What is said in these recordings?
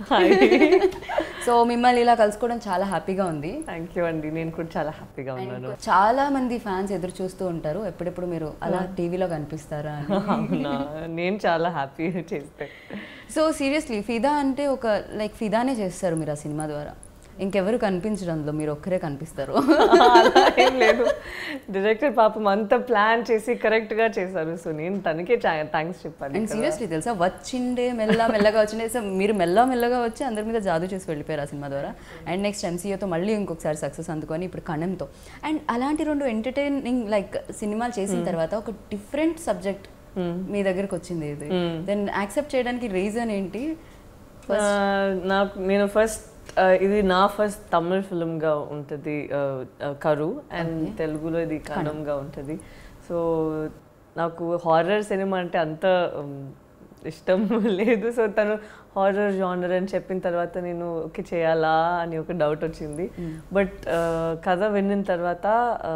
So మిమ్మల్ని ఇలా కలుసుకోవడం చాలా హ్యాపీగా ఉంది థ్యాంక్ యూ అండి నేను కూడా చాలా హ్యాపీగా ఉన్నాను చాలా మంది ఫ్యాన్స్ ఎదురు చూస్తూ ఉంటారు ఎప్పుడెప్పుడు మీరు అలా టీవీలో కనిపిస్తారా అని అవునా నేను చాలా హ్యాపీ చేస్తే సో సీరియస్లీ ఫిదా అంటే ఒక లైక్ ఫిదానే చేస్తారు మీరు ఆ సినిమా ద్వారా ఇంకెవరు కనిపించడం అందులో మీరు ఒక్కరే కనిపిస్తారు అలా ఏం లేదు డైరెక్టర్ పాపం అంతా ప్లాన్ చేసి కరెక్ట్ గా చేశారు సో నేను తనకే థ్యాంక్స్ చెప్పాలి అండ్ సీరియస్లీ తెలుసా వచ్చిండే మెల్ల మెల్లగా వచ్చిండే సో మీరు మెల్ల మెల్లగా వచ్చి అందరి మీద జాదు చేసి వెళ్ళిపోయారు ఆ సినిమా ద్వారా అండ్ నెక్స్ట్ ఎంసీఏతో మళ్ళీ ఇంకొకసారి సక్సెస్ అందుకొని ఇప్పుడు కణంతో అండ్ అలాంటి రెండు ఎంటర్టైనింగ్ లైక్ సినిమాలు చేసిన తర్వాత ఒక డిఫరెంట్ సబ్జెక్ట్ మీ దగ్గరకు వచ్చింది ఇది దెన్ యాక్సెప్ట్ చేయడానికి రీజన్ ఏంటి ఆ, నాకు నేను ఫస్ట్ ఇది నా ఫస్ట్ తమిళ్ ఫిల్మ్ గా ఉంటుంది ఆ, ఆ, కరు అండ్ తెలుగులో ఇది కన్నంగా ఉంటుంది సో నాకు హారర్ సినిమా అంటే అంత ఉమ్, ఇష్టం లేదు సో తను హారర్ జానర్ అని చెప్పిన తర్వాత నేను ఓకే చేయాలా అని ఒక డౌట్ వచ్చింది బట్ కథ విన్న తర్వాత ఆ,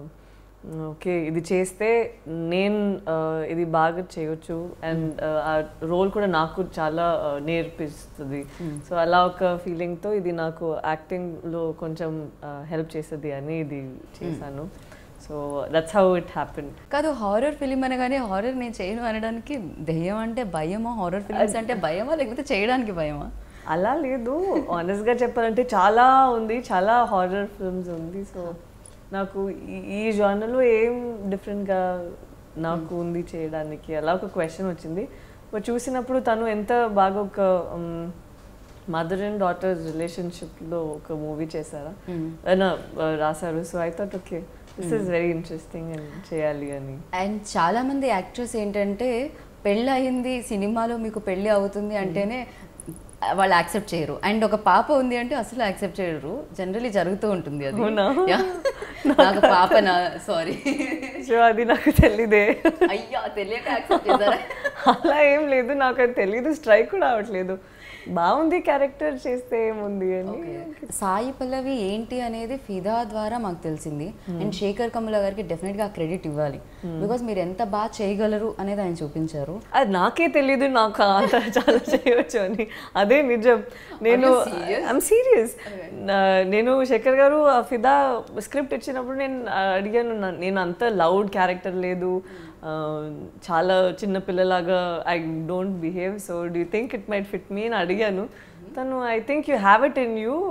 ఓకే ఇది చేస్తే నేను ఆ, ఇది బాగా చేయొచ్చు అండ్ ఆ రోల్ కూడా నాకు చాలా ఆ, నేర్పిస్తుంది సో అలా ఒక ఫీలింగ్తో ఇది నాకు యాక్టింగ్లో కొంచెం హెల్ప్ చేస్తుంది అని ఇది చేశాను so that's how it happen కాదు హారర్ ఫిలిం అనగానే హారర్ నేను చేయను అనడానికి దెయ్యం అంటే భయమా హారర్ ఫిలిమ్స్ అంటే భయమా లేకపోతే చేయడానికి భయమా అలా లేదు ఆనెస్ట్గా చెప్పాలంటే చాలా ఉంది చాలా హారర్ ఫిల్మ్స్ ఉంది సో నాకు ఈ- ఈ జానర్లో ఏం డిఫరెంట్గా నాకు ఉంది చేయడానికి అలా ఒక క్వశ్చన్ వచ్చింది బట్ చూసినప్పుడు తను ఎంత బాగా ఒక మదర్ అండ్ డాటర్ రిలేషన్షిప్లో ఒక మూవీ చేశారా అయినా, ఆ, రాశారు so I thought okay this is very interesting and చేయాలి అని అండ్ చాలా మంది యాక్టర్స్ ఏంటంటే పెళ్ళి అయింది సినిమాలో మీకు పెళ్ళి అవుతుంది అంటేనే వాళ్ళు యాక్సెప్ట్ చేయరు అండ్ ఒక పాప ఉంది అంటే అసలు యాక్సెప్ట్ చేయరు జనరలీ జరుగుతూ ఉంటుంది అది అవునా? Yeah. నాకు పాప నా సారీ సో అది నాకు తెలీదే అయ్యా తెలియక యాక్సెప్ట్ చేశారా అలా ఏం లేదు నాకు అది తెలీదు స్ట్రైక్ కూడా అవ్వట్లేదు బాగుంది క్యారెక్టర్ చేస్తే ఏముంది అని సాయి పల్లవి ఏంటి అనేది ఫిదా ద్వారా మాకు తెలిసింది అండ్ శేఖర్ కమల గారికి డెఫినెట్ గా క్రెడిట్ ఇవ్వాలి బికాస్ మీరు ఎంత బాగా చేయగలరు అనేది ఆయన చూపించారు అది నాకే తెలీదు నాకు అంత చాలా చేయవచ్చు అని అదే నిజం నేను you serious? ఐమ్ సీరియస్ నేను శేఖర్ గారు ఆ ఫిదా స్క్రిప్ట్ ఇచ్చినప్పుడు నేను అడిగాను నా- నేను అంత లౌడ్ క్యారెక్టర్ లేదు ఆ, చాలా చిన్న పిల్లలాగా I don't behave so do think it might fit me అని అడిగాను తను I think you have it in you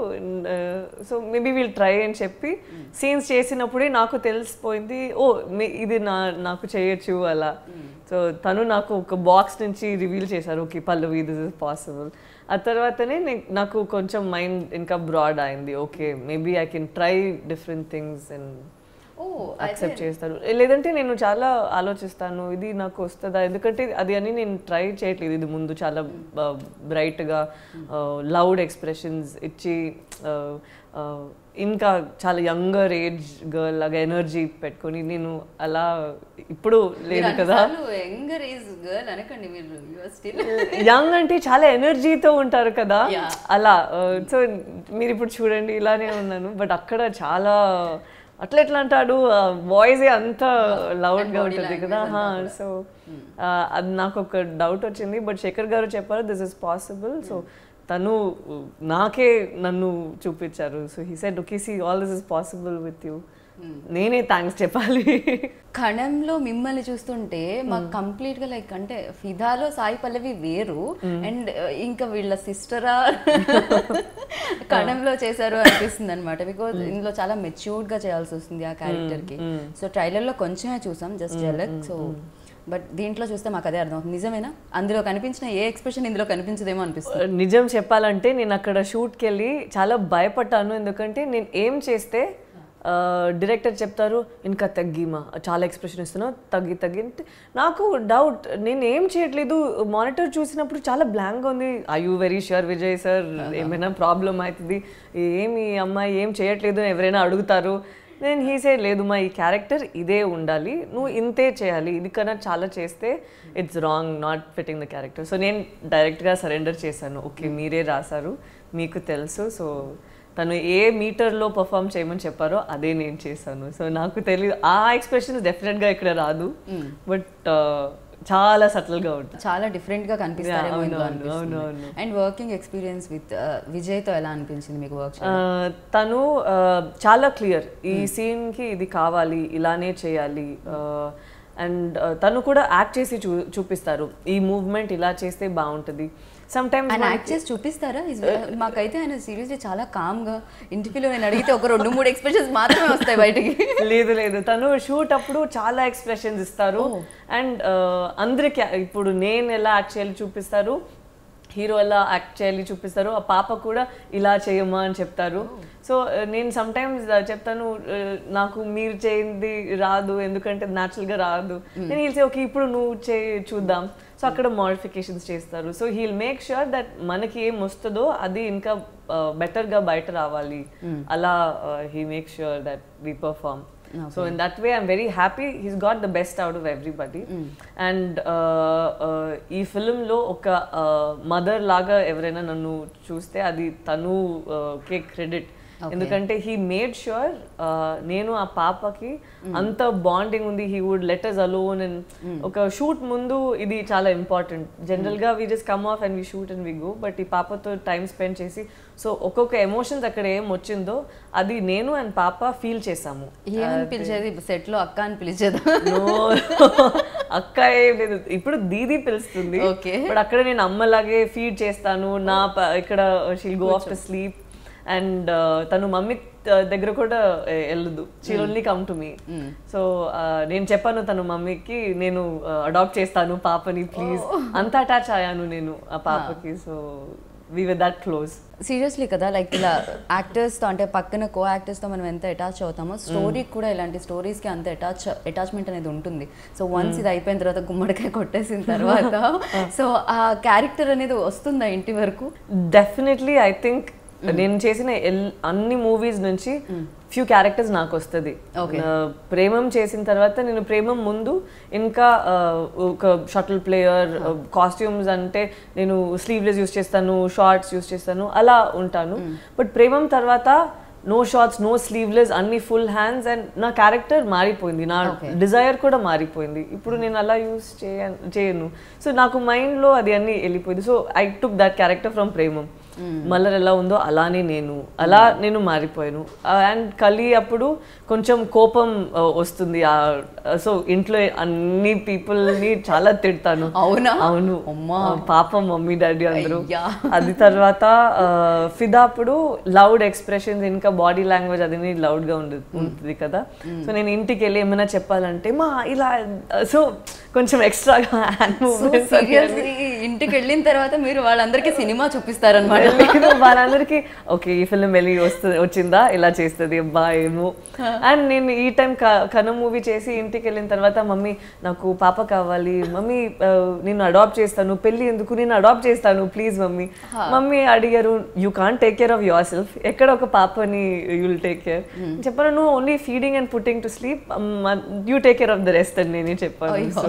so maybe will try అని చెప్పి సీన్స్ చేసినప్పుడే నాకు తెలిసిపోయింది ఓ మీ- ఇది నా నాకు చేయొచ్చు అలా సో తను నాకు ఒక బాక్స్ నుంచి రివీల్ చేశారు okay Pallavi this is possible ఆ తర్వాతనే నే- నాకు కొంచెం మైండ్ ఇంకా బ్రాడ్ అయింది okay maybe I can try different things and ఓ యాక్సెప్ట్ చేస్తారు లేదంటే నేను చాలా ఆలోచిస్తాను ఇది నాకు వస్తుందా ఎందుకంటే అది అని నేను ట్రై చేయట్లేదు ఇది ముందు చాలా బ్రైట్గా లౌడ్ ఎక్స్ప్రెషన్స్ ఇచ్చి ఆ, ఆ, ఇంకా చాలా యంగర్ ఏజ్ గర్ల్ లాగా ఎనర్జీ పెట్టుకొని నేను అలా ఇప్పుడు లేదు కదా యంగర్ ఏజ్ గర్ల్ అనకండి మీరు స్టిల్ యంగ్ అంటే చాలా ఎనర్జీతో ఉంటారు కదా Yeah. అలా సో మీరు ఇప్పుడు చూడండి ఇలానే ఉన్నాను బట్ అక్కడ చాలా అట్లా ఎట్లా అంటాడు వాయిస్ అంత లౌడ్ గా body ఉంటుంది కదా language అంతా సో అది నాకు ఒక డౌట్ వచ్చింది బట్ శేఖర్ గారు చెప్పారు దిస్ ఇస్ పాసిబుల్ సో తను నాకే నన్ను చూపించారు so he said okay see all this is possible with you నేనే థ్యాంక్స్ చెప్పాలి కణంలో మిమ్మల్ని చూస్తుంటే మాకు కంప్లీట్ గా లైక్ అంటే ఫిదాలో సాయి పల్లవి వేరు అండ్ ఇంకా వీళ్ళ సిస్టరా కణంలో చేశారు అనిపిస్తుంది అనమాట బికాజ్ ఇందులో చాలా మెచ్యూర్డ్ గా చేయాల్సి వస్తుంది ఆ క్యారెక్టర్ కి సో ట్రైలర్ లో కొంచెమే చూసాం జస్ట్ జలక్ సో బట్ దీంట్లో చూస్తే మాకు అదే అర్థం అవుతుంది నిజమేనా అందులో కనిపించిన ఏ ఎక్స్ప్రెషన్ ఇందులో కనిపించదేమో అనిపిస్తుంది నిజం చెప్పాలంటే నేను అక్కడ షూట్కి వెళ్ళి చాలా భయపడ్డాను ఎందుకంటే నేను ఏం చేస్తే డైరెక్టర్ చెప్తారు ఇంకా తగ్గిమా చాలా ఎక్స్ప్రెషన్ ఇస్తున్నావు తగ్గి తగ్గి అంటే నాకు డౌట్ నేను ఏం చేయట్లేదు మానిటర్ చూసినప్పుడు చాలా బ్లాంక్గా ఉంది I you very sure Vijay sir ఏమైనా ప్రాబ్లం అవుతుంది ఏమి ఈ అమ్మాయి ఏం చేయట్లేదు అని ఎవరైనా అడుగుతారు నేను హీసే లేదు మా ఈ క్యారెక్టర్ ఇదే ఉండాలి నువ్వు ఇంతే చేయాలి ఇది కన్నా చాలా చేస్తే it's wrong not fitting the character so నేను డైరెక్ట్గా సరెండర్ చేశాను ఓకే మీరే రాశారు మీకు తెలుసు సో తను ఏ మీటర్లో పర్ఫామ్ చేయమని చెప్పారో అదే నేను చేశాను సో నాకు తెలియదు ఆ ఎక్స్ప్రెషన్ డెఫినెట్గా ఇక్కడ రాదు బట్ చాలా సటిల్గా ఉంటుంది చాలా డిఫరెంట్ గా కనిపిస్తారేమో Yeah, ఇందులో అవును, అవును, అవును. And working experience with Vijay తో ఎలా అనిపించింది మీకు వర్క్ ఆ, తను ఆ, చాలా క్లియర్ ఈ సీన్ కి ఇది కావాలి ఇలానే చేయాలి అండ్ తను కూడా యాక్ట్ చేసి చూ చూపిస్తారు ఈ మూవ్మెంట్ ఇలా చేస్తే బాగుంటుంది సమ్ టైమ్స్ ఆయన యాక్ట్ చేసి చూపిస్తారా Is- మాకైతే ఆయన సీరియస్లీ చాలా కామ్ గా ఇంటికిలో నేను అడిగితే ఒక రెండు మూడు ఎక్స్ప్రెషన్స్ మాత్రమే వస్తాయి బయటికి లేదు లేదు తను షూట్ అప్పుడు చాలా ఎక్స్ప్రెషన్స్ ఇస్తారు అండ్ అందరికి ఇప్పుడు నేను ఎలా యాక్ట్ చేయాలి చూపిస్తారు హీరో ఎలా యాక్ట్ చేయాలి చూపిస్తారు ఆ పాప కూడా ఇలా చేయమా అని చెప్తారు సో నేను సమ్ టైమ్స్ చెప్తాను uh, నాకు మీరు చేయింది రాదు ఎందుకంటే న్యాచురల్గా రాదు నేను వీళ్ళు ఓకే ఇప్పుడు నువ్వు చే చూద్దాం సో అక్కడ మోడిఫికేషన్స్ చేస్తారు so he'll make sure that మనకి ఏం వస్తుందో అది ఇంకా బెటర్గా బయట రావాలి అలా he make sure that we perform so in that way I'm very happy he's got the best out of everybody and ఈ ఫిలింలో ఒక మదర్ లాగా ఎవరైనా నన్ను చూస్తే అది తను కే క్రెడిట్ ఎందుకంటే హీ మేడ్ ష్యూర్ నేను ఆ పాపకి అంత బాండింగ్ ఉంది he would let us alone and ఒక షూట్ ముందు ఇది చాలా ఇంపార్టెంట్ జనరల్ గా we just come off and we shoot and we go but ఈ పాపతో టైం స్పెండ్ చేసి సో ఒక్కొక్క ఎమోషన్స్ అక్కడ ఏం వచ్చిందో అది నేను అండ్ పాప ఫీల్ చేసాము ఏమని పిలిచేది సెట్ లో అక్క అని పిలిచేదా No. అక్క ఏం లేదు ఇప్పుడు దీది పిలుస్తుంది Okay. బట్ అక్కడ నేను అమ్మలాగే ఫీడ్ చేస్తాను నా ప- ఇక్కడ she'll go off to sleep and తను మమ్మీ దగ్గర కూడా eh, వెళ్ళదు she'll only come to me so నేను చెప్పాను తను మమ్మీకి నేను అడాప్ట్ చేస్తాను పాపని ప్లీజ్ అంత అటాచ్ అయ్యాను నేను ఆ పాపకి so we with that close seriously కదా లైక్ ఇలా యాక్టర్స్ తో అంటే పక్కన కో యాక్టర్స్ తో మనం ఎంత అటాచ్ అవుతామో స్టోరీకి కూడా ఇలాంటి స్టోరీస్ కి అంత అటాచ్ అటాచ్మెంట్ అనేది ఉంటుంది సో వన్స్ ఇది అయిపోయిన తర్వాత గుమ్మడికాయ కొట్టేసిన తర్వాత సో ఆ క్యారెక్టర్ అనేది వస్తుందా ఇంటి వరకు డెఫినెట్లీ ఐ థింక్ నేను చేసిన ఎల్- అన్ని మూవీస్ నుంచి ఫ్యూ క్యారెక్టర్స్ నాకు వస్తుంది Okay. ప్రేమం చేసిన తర్వాత నేను ప్రేమం ముందు ఇంకా ఆ, ఒక షటిల్ ప్లేయర్ కాస్ట్యూమ్స్ అంటే నేను స్లీవ్లెస్ యూస్ చేస్తాను షార్ట్స్ యూస్ చేస్తాను అలా ఉంటాను బట్ ప్రేమం తర్వాత నో షార్ట్స్ నో స్లీవ్లెస్ అన్ని ఫుల్ హ్యాండ్స్ అండ్ నా క్యారెక్టర్ మారిపోయింది నా Okay. డిజైర్ కూడా మారిపోయింది ఇప్పుడు నేను అలా యూస్ చేయ చేయను సో నాకు మైండ్లో అది అన్ని వెళ్ళిపోయింది so I took that character from Premam Malar ఎలా ఉందో అలానే నేను అలా నేను మారిపోయాను అండ్ కలి అప్పుడు కొంచెం కోపం ఆ, వస్తుంది సో ఇంట్లో అన్ని people ని చాలా తిడతాను అవునా? అవును అమ్మా. ఆ, పాపం మమ్మీ డాడీ అందరూ అయ్యా. అది తర్వాత ఆ, ఫిదా అప్పుడు లౌడ్ ఎక్స్ప్రెషన్స్ ఇంకా బాడీ లాంగ్వేజ్ అది లౌడ్ గా ఉండు- ఉంటుంది కదా సో నేను ఇంటికి వెళ్ళి ఏమైనా చెప్పాలంటే మా ఇలా సో కొంచెం ఎక్స్ట్రాగా హ్యాండ్ సో సీరియస్లీ ఇంటికి వెళ్ళిన తర్వాత మీరు వాళ్ళందరికీ సినిమా చూపిస్తారనమాట లేదు వాళ్ళందరికీ ఓకే ఈ ఫిల్మ్ వెళ్ళి వస్తుంది వచ్చిందా ఇలా చేస్తుంది అబ్బా ఏమో అండ్ నేను ఈ టైం కన మూవీ చేసి ఇంటికి వెళ్ళిన తర్వాత మమ్మీ నాకు పాప కావాలి మమ్మీ ఆ, నేను అడాప్ట్ చేస్తాను పెళ్ళి ఎందుకు నేను అడాప్ట్ చేస్తాను ప్లీజ్ మమ్మీ మమ్మీ అడిగారు you can take care of yourself ఎక్కడ ఒక పాపని యుల్ టేక్ కేర్ చెప్పాను నువ్వు only feeding and putting to sleep you take care of the rest అని నేనే చెప్పాను సో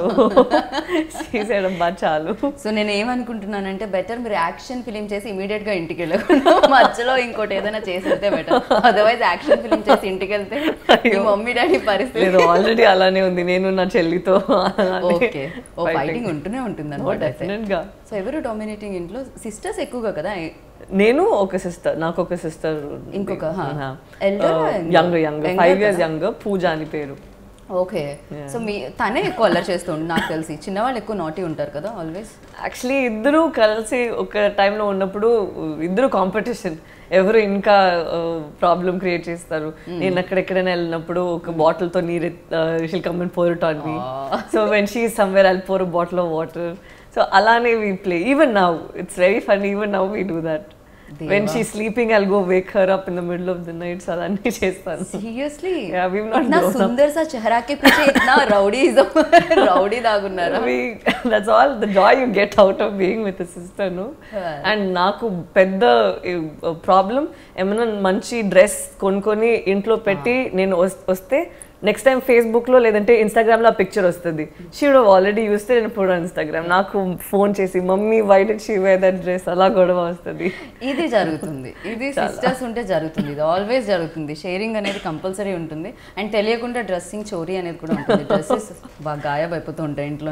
అబ్బా చాలు సో నేను ఏమనుకుంటున్నానంటే బెటర్ మీరు యాక్షన్ ఫిలిం చేసి ఇమీడియట్ గా ఇంటికి వెళ్ళకుండా మధ్యలో ఇంకోటి ఏదైనా చేసి వెళ్తే బెటర్ అదర్వైజ్ యాక్షన్ ఫిలిం చేసి ఇంటికి వెళ్తే మీ మమ్మీ డాడీ పరిస్థితి లేదు ఆల్రెడీ అలానే ఉంది నేను నా చెల్లితో ఓకే ఓ ఫైటింగ్ ఉంటూనే ఉంటుంది అనమాట డెఫినెట్ గా సో ఎవరు డామినేటింగ్ ఇంట్లో సిస్టర్స్ ఎక్కువగా కదా నేను ఒక సిస్టర్ నాకు ఒక సిస్టర్ ఇంకొక, హా. Elder ah young young Younger five years young Pooja అని పేరు ఓకే సో మీ తనే ఎక్కువ అల్లరి చేస్తుండు నాకు తెలిసి చిన్నవాళ్ళు ఎక్కువ నాటి ఉంటారు కదా ఆల్వేస్ యాక్చువల్లీ ఇద్దరు కలిసి ఒక టైంలో ఉన్నప్పుడు ఇద్దరు కాంపిటీషన్ ఎవరు ఇంకా ప్రాబ్లం క్రియేట్ చేస్తారు నేను అక్కడెక్కడైనా వెళ్ళినప్పుడు ఒక బాటిల్ తో నీరు she'll come and pour it on me so when she somewhere I'll pour bottle of water so అలానే we play even now it's very fun even now we do that when she sleeping I'll go wake her up in the middle of the nights అలానే చేస్తాను seriously Yeah, we've not इतना grown up. सुंदर सा चेहरा के पीछे इतना रौडीज़म रौडी दागुన్నారా we that's all the joy you get out of being with a sister no Yeah. and నాకు పెద్ద ప్రాబ్లం ఏమైనా మంచి డ్రెస్ కొనుక్కొని ఇంట్లో పెట్టి నేను వస్- వస్తే నెక్స్ట్ టైం ఫేస్బుక్ లో లేదంటే ఇన్స్టాగ్రామ్ లో ఆ పిక్చర్ వస్తుంది షీడ్ ఆల్రెడీ చూస్తే నేను ఇప్పుడు ఇన్స్టాగ్రామ్ నాకు ఫోన్ చేసి mummy why did she wear that dress అలా గొడవ వస్తుంది ఇది జరుగుతుంది ఇది సిస్టర్స్ ఉంటే జరుగుతుంది ఇది ఆల్వేస్ జరుగుతుంది షేరింగ్ అనేది కంపల్సరీ ఉంటుంది అండ్ తెలియకుండా డ్రెస్సింగ్ చోరీ అనేది కూడా ఉంటుంది డ్రెస్సెస్ బాగా గాయబ్ అయిపోతూ ఉంటాయి ఇంట్లో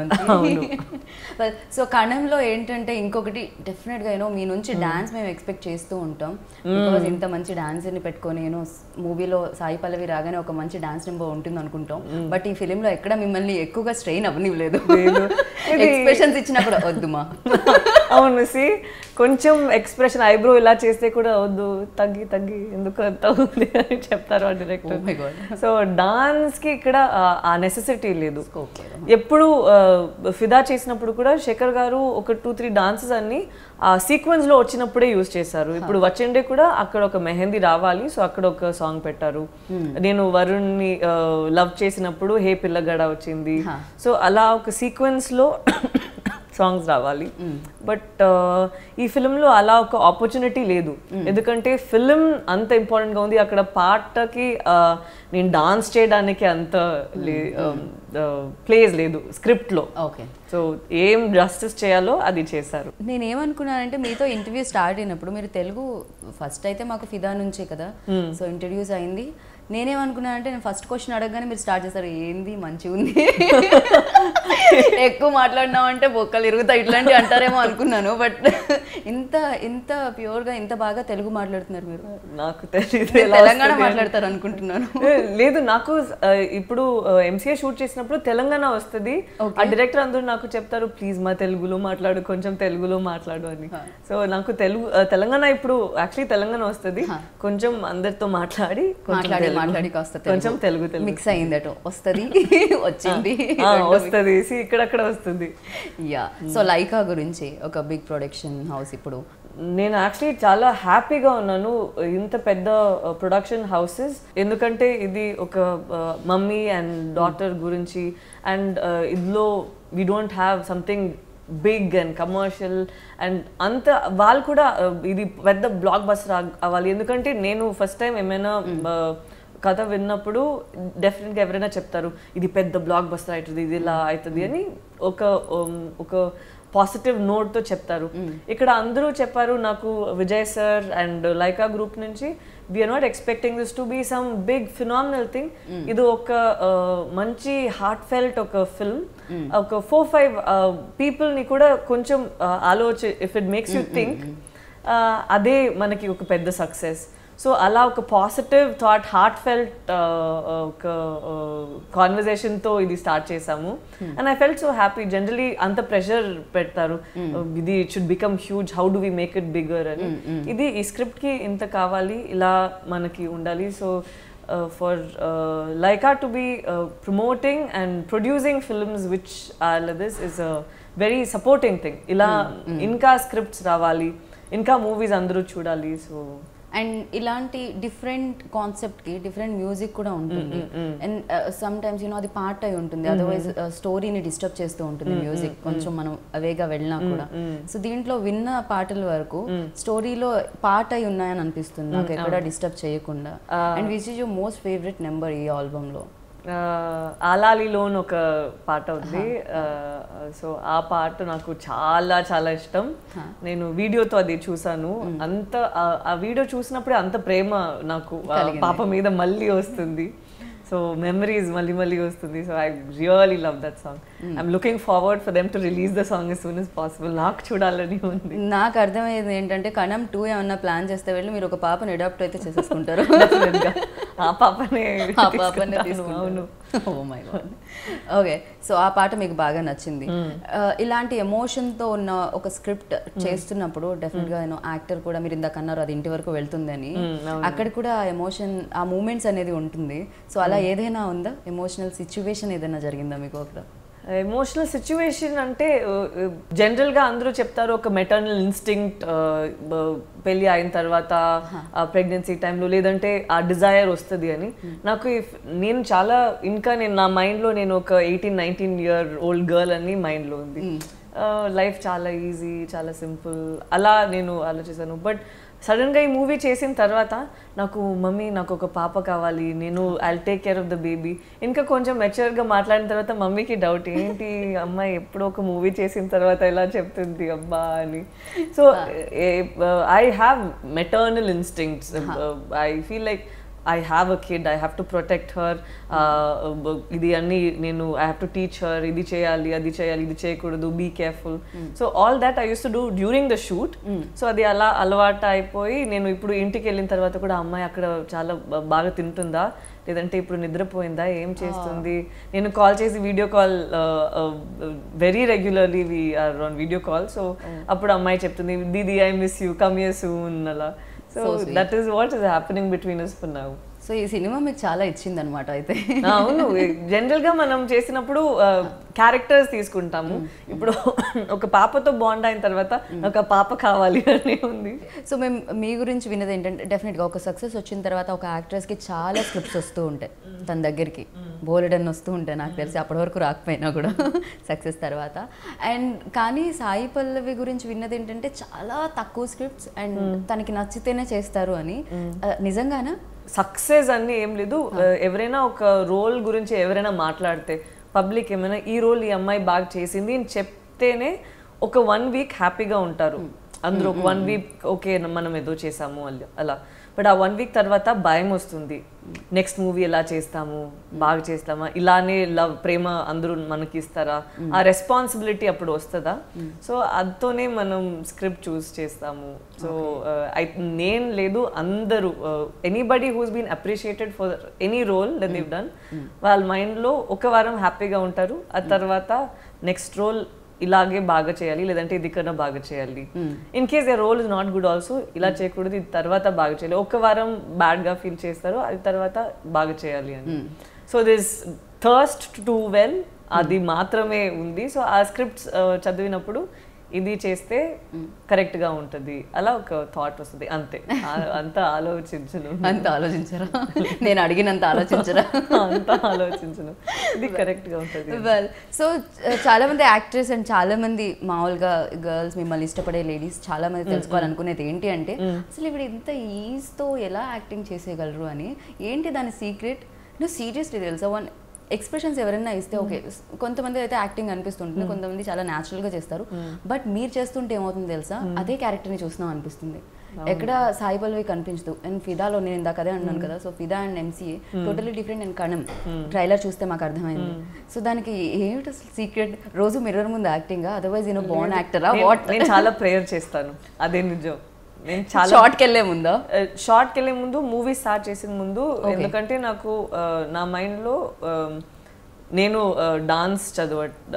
సో కణంలో ఏంటంటే ఇంకొకటి డెఫినెట్ గా యూనో మీ నుంచి డాన్స్ మేము ఎక్స్పెక్ట్ చేస్తూ ఉంటాం బికాజ్ ఇంత మంచి డాన్స్ ని పెట్టుకొని యూనో మూవీలో సాయి పల్లవి రాగానే ఒక మంచి డాన్స్ నెంబర్ ఉంటుంది అనుకుంటాం బట్ ఈ ఫిలిం లో ఎక్కడ మిమ్మల్ని ఎక్కువగా స్ట్రెయిన్ అవ్వనివ్వలేదు లేదు. ఇది- ఎక్స్ప్రెషన్స్ ఇచ్చినా కూడా వద్దుమా అవును సి కొంచెం ఎక్స్ప్రెషన్ ఐబ్రో ఇలా చేస్తే కూడా వద్దు తగ్గి తగ్గి ఎందుకు అంత ఉంది అని చెప్తారు ah Oh my director God. So dance కి ఇక్కడ ఆ- ఆ నెసెసిటీ లేదు Scope లేదు. ఎప్పుడు ఆ, ఫిదా చేసినప్పుడు కూడా శేఖర్ గారు ఒక టూ త్రీ డాన్సెస్ అన్ని ఆ సీక్వెన్స్ లో వచ్చినప్పుడే యూజ్ చేశారు ఇప్పుడు వచ్చండే కూడా అక్కడ ఒక మెహందీ రావాలి సో అక్కడ ఒక సాంగ్ పెట్టారు నేను వరుణ్ ని లవ్ చేసినప్పుడు హే పిల్లగడ వచ్చింది Huh. సో అలా ఒక సీక్వెన్స్ లో సాంగ్స్ రావాలి బట్ ఈ ఫిల్మ్లో అలా ఒక ఆపర్చునిటీ లేదు ఎందుకంటే ఫిల్మ్ అంత ఇంపార్టెంట్గా ఉంది అక్కడ పాటకి ఆ, నేను డాన్స్ చేయడానికి అంత ప్లేస్ లేదు స్క్రిప్ట్లో ఓకే సో ఏం జస్టిస్ చేయాలో అది చేశారు నేను ఏమనుకున్నానంటే మీతో ఇంటర్వ్యూ స్టార్ట్ అయినప్పుడు మీరు తెలుగు ఫస్ట్ అయితే మాకు ఫిదా నుంచే కదా సో ఇంట్రడ్యూస్ అయింది నేనేమనుకున్నానంటే నేను ఫస్ట్ క్వశ్చన్ అడగగానే మీరు స్టార్ట్ చేస్తారు ఏంది మంచిగా ఉంది ఎక్కువ మాట్లాడినాం అంటే బొక్కలు ఇరుగుతాయి ఇట్లాంటివి అంటారేమో అనుకున్నాను బట్ ఇంత ఇంత ప్యూర్గా ఇంత బాగా తెలుగు మాట్లాడుతున్నారు మీరు నాకు తెలియదు నేను ఎలా తెలంగాణ వస్తుంది అని. మాట్లాడతారు అనుకుంటున్నాను ఏ, లేదు నాకు ఆ, ఇప్పుడు ఎంసీఏ షూట్ చేసినప్పుడు తెలంగాణ వస్తుంది ఆ డైరెక్టర్ అందరూ నాకు చెప్తారు ప్లీజ్ మా తెలుగులో మాట్లాడు కొంచెం తెలుగులో మాట్లాడు అని సో నాకు తెలుగు ఆ, తెలంగాణ ఇప్పుడు యాక్చువల్లీ తెలంగాణ వస్తుంది కొంచెం అందరితో మాట్లాడి కొంచెం మాట్లాడి తెలుగు. మాట్లాడి కాస్త కొంచెం తెలుగు తెలుగు మిక్స్ అయింది అటు వస్తుంది వచ్చింది ఆ, వస్తుంది See, ఇక్కడక్కడ వస్తుంది యా సో లైకా గురించి ఒక బిగ్ ప్రొడక్షన్ హౌస్ ఇప్పుడు నేను యాక్చువల్లీ చాలా హ్యాపీగా ఉన్నాను ఇంత పెద్ద ప్రొడక్షన్ హౌసెస్ ఎందుకంటే ఇది ఒక మమ్మీ అండ్ డాటర్ గురించి అండ్ ఇందులో we don't have something big and commercial and అంత వాళ్ళు కూడా uh, ఇది పెద్ద బ్లాక్ బస్టర్ అవ్వాలి ఎందుకంటే నేను ఫస్ట్ టైం ఏమైనా uh, కథ విన్నప్పుడు డెఫినెట్గా ఎవరైనా చెప్తారు ఇది పెద్ద బ్లాక్ బస్టర్ అవుతుంది ఇది ఇలా అవుతుంది అని ఒక um, ఒక పాజిటివ్ నోట్తో చెప్తారు ఇక్కడ అందరూ చెప్పారు నాకు Vijay sir and Lyca group నుంచి we are not expecting this to be some big phenomenal thing ఇది ఒక uh, మంచి హార్ట్ ఫెల్ట్ ఒక ఫిల్మ్ ఒక ఫోర్ ఫైవ్ పీపుల్ని కూడా కొంచెం uh, ఆలోచి if it makes you think అదే మనకి ఒక పెద్ద సక్సెస్ సో అలా ఒక పాజిటివ్ థాట్ హార్ట్ ఫెల్ట్ ఒక కాన్వర్జేషన్తో ఇది స్టార్ట్ చేసాము and I felt so happy generally అంత ప్రెషర్ పెడతారు Uh, ఇది it should become huge how do we make it bigger అని ఇది ఈ స్క్రిప్ట్కి ఇంత కావాలి ఇలా మనకి ఉండాలి so for Lyca to be promoting and producing films which are this is a very supporting thing ఇలా ఇంకా స్క్రిప్ట్స్ రావాలి ఇంకా మూవీస్ అందరూ చూడాలి సో అండ్ ఇలాంటి డిఫరెంట్ కాన్సెప్ట్ కి డిఫరెంట్ మ్యూజిక్ కూడా ఉంటుంది అండ్ సమ్ టైమ్స్ యూనో అది పార్ట్ అయి ఉంటుంది అదర్వైజ్ స్టోరీని డిస్టర్బ్ చేస్తూ ఉంటుంది మ్యూజిక్ కొంచెం మనం అవేగా వెళ్ళినా కూడా సో దీంట్లో విన్న పాటల వరకు స్టోరీలో పార్ట్ అయి ఉన్నాయని అనిపిస్తుంది నాకు ఎక్కడ డిస్టర్బ్ చేయకుండా and which is your most favourite number ఈ ఆల్బమ్ లో ఆలాలిలోన్ ఒక పాట ఉంది సో ఆ పాట నాకు చాలా చాలా ఇష్టం నేను వీడియోతో అది చూసాను అంత ఆ- ఆ వీడియో చూసినప్పుడే అంత ప్రేమ నాకు ఆ పాప మీద మళ్ళీ వస్తుంది సో మెమరీస్ మళ్ళీ మళ్ళీ వస్తుంది so I really love that song I'm looking forward for them to release the song as soon as possible నాకు చూడాలని ఉంది నాకు అర్థమయ్యేది ఏంటంటే కణం టూ ఏమన్నా ప్లాన్ చేస్తే వెళ్ళి మీరు ఒక పాపని అడాప్ట్ అయితే చేసేసుకుంటారు Definitely గా. ఆ పాపనే ఆ పాపనే తీసుకుంటాను. అవును oh my God okay so ఆ పాట మీకు బాగా నచ్చింది Uh, ఇలాంటి ఎమోషన్ తో ఉన్న ఒక స్క్రిప్ట్ చేస్తున్నప్పుడు డెఫినెట్ గా యూనో యాక్టర్ కూడా మీరు ఇందాక అన్నారు అది ఇంటి వరకు వెళ్తుందని అక్కడ కూడా ఎమోషన్ ఆ మూమెంట్స్ అనేది ఉంటుంది సో అలా ఏదైనా ఉందా ఎమోషనల్ సిచ్యువేషన్ ఏదైనా జరిగిందా మీకు అక్కడ ఎమోషనల్ సిచ్యువేషన్ అంటే జనరల్గా అందరూ చెప్తారు ఒక మెటర్నల్ ఇన్స్టింక్ట్ పెళ్ళి అయిన తర్వాత ప్రెగ్నెన్సీ టైంలో లేదంటే ఆ డిజైర్ వస్తుంది అని నాకు if- నేను చాలా ఇంకా నేను నా మైండ్లో నేను ఒక eighteen nineteen year old girl అని మైండ్లో ఉంది లైఫ్ చాలా ఈజీ చాలా సింపుల్ అలా నేను ఆలోచిస్తాను బట్ సడన్గా ఈ మూవీ చేసిన తర్వాత నాకు మమ్మీ నాకు ఒక పాప కావాలి నేను I take care of the baby ఇంకా కొంచెం మెచ్యూర్గా మాట్లాడిన తర్వాత మమ్మీకి డౌట్ ఏంటి అమ్మాయి ఎప్పుడో ఒక మూవీ చేసిన తర్వాత ఇలా చెప్తుంది అబ్బా అని so I have maternal instincts I feel like I have a kid I have to protect her ఇది అన్ని నేను I have to teach her ఇది చేయాలి అది చేయాలి ఇది చేయకూడదు be careful so all that I use to do during the shoot so అది అలా అలవాటు అయిపోయి నేను ఇప్పుడు ఇంటికి వెళ్ళిన తర్వాత కూడా అమ్మాయి అక్కడ చాలా బ- బాగా తింటుందా లేదంటే ఇప్పుడు నిద్రపోయిందా ఏం చేస్తుంది నేను కాల్ చేసి video call very regularly we are on video call so అప్పుడు అమ్మాయి చెప్తుంది దీది I miss you come you soon అలా so So sweet. That is what is happening between us for now so ఈ సినిమా మీకు చాలా ఇచ్చింది అనమాట అయితే అవును జనరల్ గా మనం చేసినప్పుడు క్యారెక్టర్స్ తీసుకుంటాము ఇప్పుడు ఒక పాపతో బాండ్ అయిన తర్వాత ఒక పాప కావాలి అని ఉంది సో మేము మీ గురించి విన్నది ఏంటంటే డెఫినెట్గా ఒక సక్సెస్ వచ్చిన తర్వాత ఒక యాక్ట్రెస్కి చాలా స్క్రిప్ట్స్ వస్తూ ఉంటాయి తన దగ్గరికి బోలెడన్ వస్తూ ఉంటాయి నాకు తెలిసి అప్పటి వరకు రాకపోయినా కూడా సక్సెస్ తర్వాత అండ్ కానీ సాయి పల్లవి గురించి విన్నది ఏంటంటే చాలా తక్కువ స్క్రిప్ట్స్ అండ్ తనకి నచ్చితేనే చేస్తారు అని ఆ, నిజంగానా సక్సెస్ అన్ని ఏం లేదు ఎవరైనా ఒక రోల్ గురించి ఎవరైనా మాట్లాడితే పబ్లిక్ ఏమైనా ఈ రోల్ ఈ అమ్మాయి బాగా చేసింది అని చెప్తేనే ఒక వన్ వీక్ హ్యాపీగా ఉంటారు అందరూ ఒక వన్ వీక్ ఓకే మనం ఏదో చేసాము అలా అలా బట్ ఆ వన్ వీక్ తర్వాత భయం వస్తుంది నెక్స్ట్ మూవీ ఎలా చేస్తాము బాగా చేస్తామా ఇలానే లవ్ ప్రేమ అందరూ మనకి ఇస్తారా ఆ రెస్పాన్సిబిలిటీ అప్పుడు వస్తుందా సో అదితోనే మనం స్క్రిప్ట్ చూస్ చేస్తాము సో ఐ నేను లేదు అందరూ anybody who's been appreciated for any role that they've done వాళ్ళ మైండ్లో ఒక వారం హ్యాపీగా ఉంటారు ఆ తర్వాత నెక్స్ట్ రోల్ ఇలాగే బాగా చేయాలి లేదంటే ఇది కన్నా బాగా చేయాలి in case a role is not good also ఇలా చేయకూడదు ఇది తర్వాత బాగా చేయాలి ఒక వారం బ్యాడ్ గా ఫీల్ చేస్తారు అది తర్వాత బాగా చేయాలి అని so this thirst to well అది మాత్రమే ఉంది సో ఆ స్క్రిప్ట్స్ చదివినప్పుడు ఇది చేస్తే కరెక్ట్ గా ఉంటది అలా ఒక థాట్ వస్తుంది అంతే ఆ- అంత ఆలోచించను అంత ఆలోచించరా నేను అడిగినంత ఆలోచించరా అంత ఆలోచించను ఇది కరెక్ట్ గా ఉంటది వెల్ సో చాలా మంది యాక్టర్స్ అండ్ చాలా మంది మామూలుగా గర్ల్స్ మిమ్మల్ని ఇష్టపడే లేడీస్ చాలా మంది తెలుసుకోవాలనుకునేది ఏంటి అంటే అసలు ఇప్పుడు ఇంత ఈజ్తో ఎలా యాక్టింగ్ చేసేయగలరు అని ఏంటి దాని సీక్రెట్ నువ్వు సీరియస్లీ తెలుసా వన్ ఎక్స్ప్రెషన్స్ ఎవరైనా ఇస్తే ఓకే కొంతమంది అయితే యాక్టింగ్ అనిపిస్తుంటుంది కొంతమంది చాలా న్యాచురల్ గా చేస్తారు బట్ మీరు చేస్తుంటే ఏమవుతుంది తెలుసా అదే క్యారెక్టర్ ని చూస్తున్నాం అనిపిస్తుంది ఎక్కడ సాయి పల్లవి కనిపించదు అండ్ ఫిదాలో నేను ఇందాక అదే అన్నాను కదా so Fidaa and MCA totally different and Kanam trailer చూస్తే మాకు అర్థమైంది సో దానికి ఏమిటి అసలు సీక్రెట్ రోజు మిర్రర్ ముందు యాక్టింగ్ అదర్వైజ్ నేను బాన్ యాక్టరా నేను- వాట్ నేను చాలా ప్రేయర్ చేస్తాను అదే నిజం నేను చాలా షార్ట్కి వెళ్ళే ముందా షార్ట్కి వెళ్ళే ముందు మూవీ స్టార్ట్ చేసిన ముందు ఎందుకంటే నాకు ఆ, నా మైండ్లో నేను డాన్స్ చదవ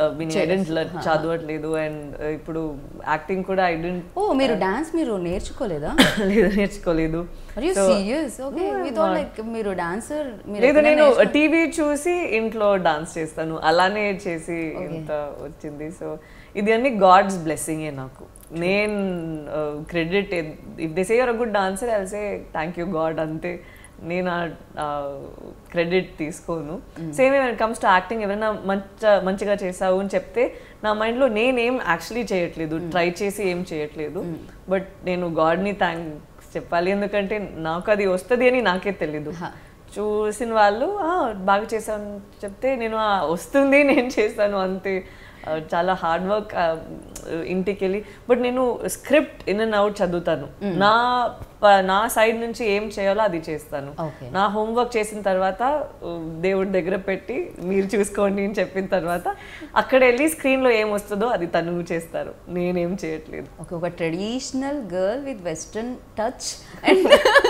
చదవట్లేదు అండ్ ఇప్పుడు యాక్టింగ్ కూడా ఐ డెంట్ ఓ మీరు డాన్స్ మీరు నేర్చుకోలేదా లేదు నేర్చుకోలేదు are you serious okay with like మీరు డాన్సర్ లేదు నేను టీవీ చూసి ఇంట్లో డాన్స్ చేస్తాను అలానే చేసి ఇంత వచ్చింది సో ఇది అన్ని గాడ్స్ బ్లెస్సింగే నాకు నేను credit if they say you're a good dancer I say thank you God అంతే నేను ఆ క్రెడిట్ తీసుకోను same when comes to acting ఎవరైనా మంచి మంచిగా చేసావు అని చెప్తే నా మైండ్లో నేనేం యాక్చువల్లీ చేయట్లేదు ట్రై చేసి ఏం చేయట్లేదు బట్ నేను గాడ్ని థ్యాంక్స్ చెప్పాలి ఎందుకంటే నాకు అది వస్తుంది అని నాకే తెలీదు చూసిన వాళ్ళు "ఆ, బాగా చేశాను చెప్తే నేను "ఆ, వస్తుంది నేను చేస్తాను అంతే ఆ, చాలా హార్డ్ వర్క్ ఇంటికి వెళ్ళి బట్ నేను స్క్రిప్ట్ ఇన్ అండ్ అవుట్ చదువుతాను నా ప- నా సైడ్ నుంచి ఏం చేయాలో అది చేస్తాను Okay. నా హోంవర్క్ చేసిన తర్వాత ఉ, దేవుడి దగ్గర పెట్టి మీరు చూసుకోండి అని చెప్పిన తర్వాత అక్కడ వెళ్ళి స్క్రీన్లో ఏం వస్తుందో అది తను చేస్తారు నేనేం చేయట్లేదు ఓకే ఒక traditional girl with western touch and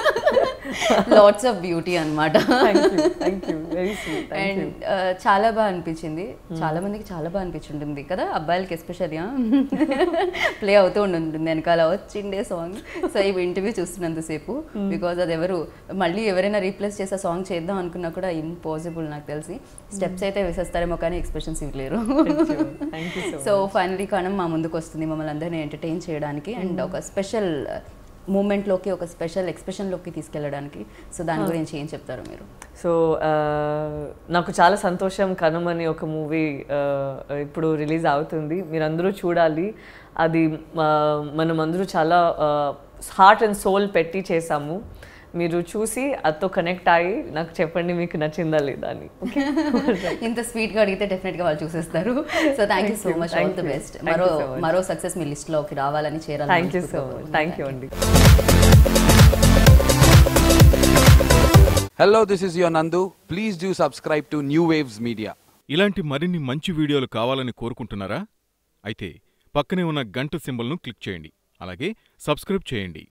lots of beauty అనమాట thank you thank you very sweet thank you and చాలా బాగా అనిపించింది చాలా మందికి చాలా బాగా అనిపించింటుంది కదా అబ్బాయిలకి ఎస్పెషల్లీ ప్లే అవుతూ ఉంటుంది వెనకాల వచ్చిండే సాంగ్ సో ఈ ఇంటర్వ్యూ చూస్తున్నంతసేపు బికాజ్ అది ఎవరు మళ్ళీ ఎవరైనా రీప్లేస్ చేసే సాంగ్ చేద్దాం అనుకున్నా కూడా ఇంపాసిబుల్ నాకు తెలిసి స్టెప్స్ అయితే వేసేస్తారేమో కానీ ఎక్స్ప్రెషన్స్ ఇవ్వలేరు thank you so so finally Kanam మా ముందుకు వస్తుంది మమ్మల్ని అందరినీ ఎంటర్టైన్ చేయడానికి అండ్ ఒక స్పెషల్ మూమెంట్లోకి ఒక స్పెషల్ ఎక్స్ప్రెషన్లోకి తీసుకెళ్ళడానికి సో దాని గురించి ఏం చెప్తారు మీరు సో ఆ, నాకు చాలా సంతోషం కనుమ అని ఒక మూవీ ఇప్పుడు రిలీజ్ అవుతుంది మీరందరూ చూడాలి అది ఆ, మనం అందరూ చాలా హార్ట్ అండ్ సోల్ పెట్టి చేసాము మీరు చూసి అతో కనెక్ట్ అయ్యి నాకు చెప్పండి మీకు నచ్చిందా లేదా అని ఇంత స్వీట్గా అడిగితే డెఫినెట్గా వాళ్ళు చూసేస్తారు so thank you so you, much thank all the you, best thank మరో you so much. మరో సక్సెస్ మీ లిస్ట్లోకి రావాలని చేరాలి thank you so much thank you అండి Hello, this is your Nandu. Please do subscribe to New Waves Media. ఇలాంటి మరిన్ని మంచి వీడియోలు కావాలని కోరుకుంటున్నారా అయితే పక్కనే ఉన్న గంట సింబల్ను క్లిక్ చేయండి అలాగే సబ్స్క్రైబ్ చేయండి